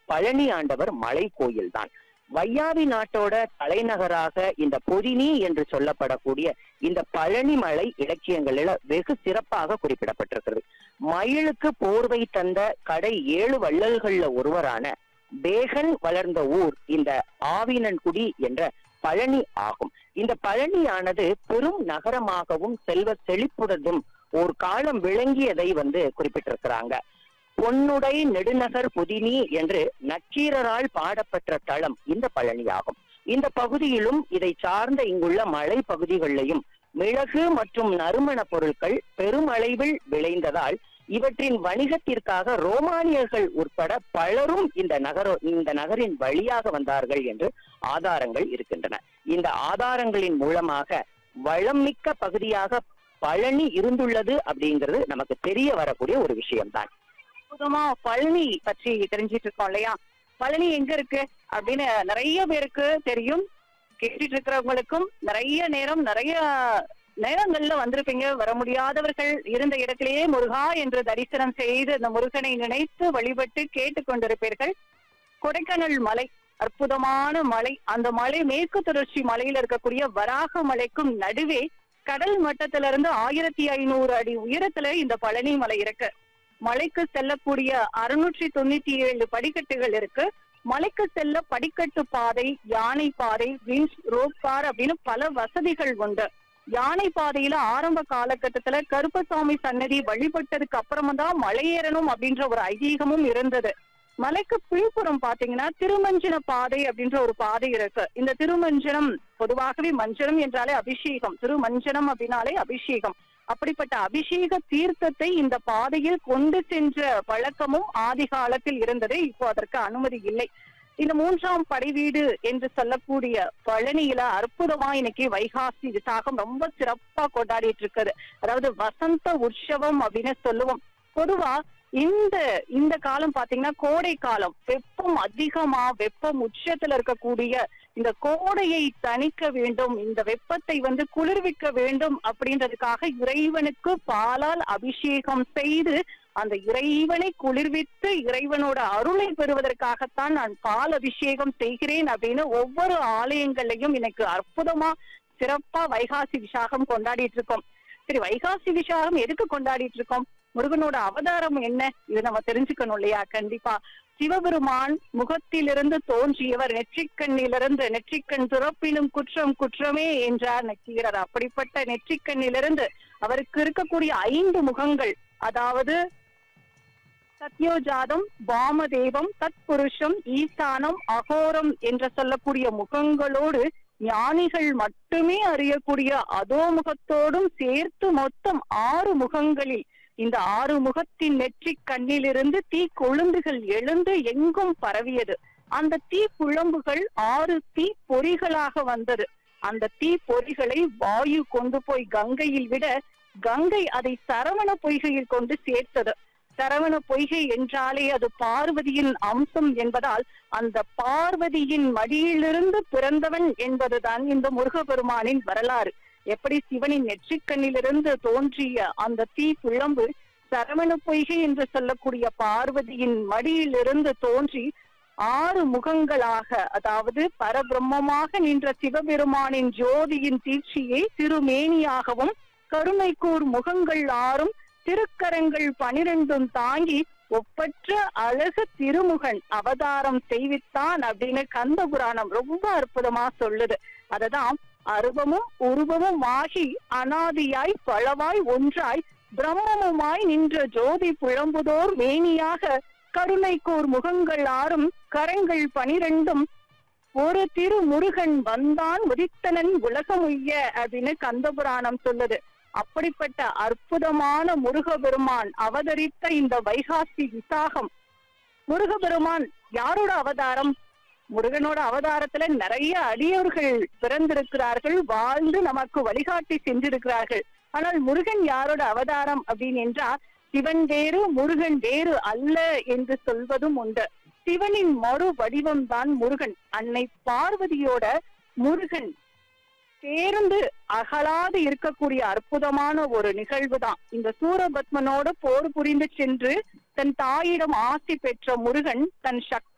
பழனி ஆண்டவர் மலை கோயில் தான் வையாவி நாட்டோட தலைநகராக இந்த பொதினி என்று சொல்லப்படக்கூடிய இந்த பழனி மலை இலக்கியங்களில வெகு சிறப்பாக குறிப்பிடப்பட்டிருக்கிறது மயிலுக்கு போர்வை தந்த கடை ஏழு வள்ளல்கள்ல ஒருவரான பேகன் வளர்ந்த ஊர் இந்த ஆவினன்குடி என்ற பழனி ஆகும் இந்த பழனியானது பெரும் நகரமாகவும் செல்வ செழிப்புடனும் ஒரு காலம் விளங்கியதை வந்து குறிப்பிட்டிருக்கிறாங்க பொன்னுடை நெடுநகர் புதினி என்று நக்கீரரால் பாடப்பெற்ற தளம் இந்த பழனியாகும் இந்த பகுதியிலும் இதை சார்ந்த இங்குள்ள மலை பகுதிகளிலையும் மிளகு மற்றும் நறுமண பொருட்கள் பெருமளவில் விளைந்ததால் இவற்றின் வணிகத்திற்காக ரோமானியர்கள் உட்பட பலரும் இந்த நகர இந்த நகரின் வழியாக வந்தார்கள் என்று ஆதாரங்கள் இருக்கின்றன இந்த ஆதாரங்களின் மூலமாக வளம்மிக்க பகுதியாக பழனி இருந்துள்ளது அப்படிங்கிறது நமக்கு தெரிய வரக்கூடிய ஒரு விஷயம்தான் அற்புதமா பழனி பற்றி தெரிஞ்சிட்டு இருக்கோம் இல்லையா பழனி எங்க இருக்கு அப்படின்னு நிறைய பேருக்கு தெரியும் கேட்டுட்டு இருக்கிறவங்களுக்கும் நிறைய நேரம் நிறைய நேரங்கள்ல வந்திருப்பீங்க வர முடியாதவர்கள் இருந்த இடத்திலேயே முருகா என்று தரிசனம் செய்து அந்த முருகனை நினைத்து வழிபட்டு கேட்டுக் கொண்டிருப்பீர்கள் கொடைக்கானல் மலை அற்புதமான மலை அந்த மலை மேற்கு தொடர்ச்சி மலையில இருக்கக்கூடிய வராக மலைக்கும் நடுவே கடல் மட்டத்திலிருந்து இருந்து ஆயிரத்தி ஐநூறு அடி உயரத்துல இந்த பழனி மலை இருக்கு மலைக்கு செல்லக்கூடிய அறுநூற்றி தொண்ணூத்தி ஏழு படிக்கட்டுகள் இருக்கு மலைக்கு செல்ல படிக்கட்டு பாதை யானை பாதை வின்ஸ் ரோப் கார் அப்படின்னு பல வசதிகள் உண்டு யானை பாதையில ஆரம்ப காலகட்டத்துல கருப்பசாமி சன்னதி வழிபட்டதுக்கு அப்புறமா தான் மலையேறணும் அப்படின்ற ஒரு ஐதீகமும் இருந்தது மலைக்கு பின்புறம் பாத்தீங்கன்னா திருமஞ்சன பாதை அப்படின்ற ஒரு பாதை இருக்கு இந்த திருமஞ்சனம் பொதுவாகவே மஞ்சனம் என்றாலே அபிஷேகம் திருமஞ்சனம் அப்படின்னாலே அபிஷேகம் அப்படிப்பட்ட அபிஷேக தீர்த்தத்தை இந்த பாதையில் கொண்டு சென்ற பழக்கமும் ஆதி காலத்தில் இருந்தது இப்போ அதற்கு அனுமதி இல்லை இந்த மூன்றாம் படைவீடு என்று சொல்லக்கூடிய பழனியில அற்புதமா இன்னைக்கு வைகாசி விசாகம் ரொம்ப சிறப்பா கொண்டாடிட்டு இருக்குது அதாவது வசந்த உற்சவம் அப்படின்னு சொல்லுவோம் பொதுவா இந்த இந்த காலம் பாத்தீங்கன்னா கோடை காலம் வெப்பம் அதிகமா வெப்பம் உச்சத்துல இருக்கக்கூடிய இந்த கோடையை தணிக்க வேண்டும் இந்த வெப்பத்தை வந்து குளிர்விக்க வேண்டும் அப்படின்றதுக்காக இறைவனுக்கு பாலால் அபிஷேகம் செய்து அந்த இறைவனை குளிர்வித்து இறைவனோட அருளை பெறுவதற்காகத்தான் நான் பால் அபிஷேகம் செய்கிறேன் அப்படின்னு ஒவ்வொரு ஆலயங்கள்லயும் எனக்கு அற்புதமா சிறப்பா வைகாசி விசாகம் கொண்டாடிட்டு இருக்கோம் சரி வைகாசி விசாகம் எதுக்கு கொண்டாடிட்டு இருக்கோம் முருகனோட அவதாரம் என்ன இது நம்ம தெரிஞ்சுக்கணும் இல்லையா கண்டிப்பா சிவபெருமான் முகத்திலிருந்து தோன்றியவர் நெற்றிக்கண்ணிலிருந்து நெற்றிக்கண் துறப்பினும் குற்றம் குற்றமே என்றார் நக்கீரர் அப்படிப்பட்ட நெற்றிக்கண்ணிலிருந்து அவருக்கு இருக்கக்கூடிய ஐந்து முகங்கள் அதாவது சத்யோஜாதம் வாமதேவம் தத்புருஷம் ஈசானம் அகோரம் என்று சொல்லக்கூடிய முகங்களோடு ஞானிகள் மட்டுமே அறியக்கூடிய அதோ முகத்தோடும் சேர்த்து மொத்தம் ஆறு முகங்களில் இந்த ஆறு முகத்தின் நெற்றி கண்ணிலிருந்து தீ கொழுந்துகள் எழுந்து எங்கும் பரவியது அந்த தீ குழம்புகள் ஆறு தீ பொறிகளாக வந்தது அந்த தீ பொறிகளை வாயு கொண்டு போய் கங்கையில் விட கங்கை அதை சரவண பொய்கையில் கொண்டு சேர்த்தது சரவண பொய்கை என்றாலே அது பார்வதியின் அம்சம் என்பதால் அந்த பார்வதியின் மடியிலிருந்து பிறந்தவன் என்பதுதான் இந்த முருகபெருமானின் வரலாறு எப்படி சிவனின் நெற்றிக்கண்ணிலிருந்து தோன்றிய அந்த தீ பிழம்பு சரவண பொய்கை என்று சொல்லக்கூடிய பார்வதியின் மடியிலிருந்து தோன்றி ஆறு முகங்களாக அதாவது பரபிரம்மமாக நின்ற சிவபெருமானின் ஜோதியின் தீட்சியை திருமேனியாகவும் கருணைக்கூர் முகங்கள் ஆறும் திருக்கரங்கள் பனிரெண்டும் தாங்கி ஒப்பற்ற அழகு திருமுகன் அவதாரம் செய்வித்தான் அப்படின்னு கந்த புராணம் ரொம்ப அற்புதமா சொல்லுது அததான் அருவமும் உருவமும் ஆகி அனாதியாய் பலவாய் ஒன்றாய் பிரம்மமுமாய் நின்ற ஜோதி புழம்புதோர் மேனியாக கருணைக்கூர் முகங்கள் ஆறும் கரங்கள் பனிரெண்டும் ஒரு திரு முருகன் வந்தான் உதித்தனன் உலகமுய்ய அப்படின்னு கந்தபுராணம் சொல்லுது அப்படிப்பட்ட அற்புதமான முருகபெருமான் அவதரித்த இந்த வைகாசி விசாகம் முருகபெருமான் யாரோட அவதாரம் முருகனோட அவதாரத்துல நிறைய அடியவர்கள் பிறந்திருக்கிறார்கள் வாழ்ந்து நமக்கு வழிகாட்டி சென்றிருக்கிறார்கள் ஆனால் முருகன் யாரோட அவதாரம் அப்படின்னு என்றா சிவன் வேறு முருகன் வேறு அல்ல என்று சொல்வதும் உண்டு சிவனின் மறு வடிவம் தான் முருகன் அன்னை பார்வதியோட முருகன் சேர்ந்து அகலாது இருக்கக்கூடிய அற்புதமான ஒரு நிகழ்வு தான் இந்த சூரபத்மனோட போர் புரிந்து சென்று தன் தாயிடம் ஆசி பெற்ற முருகன் தன் சக்தி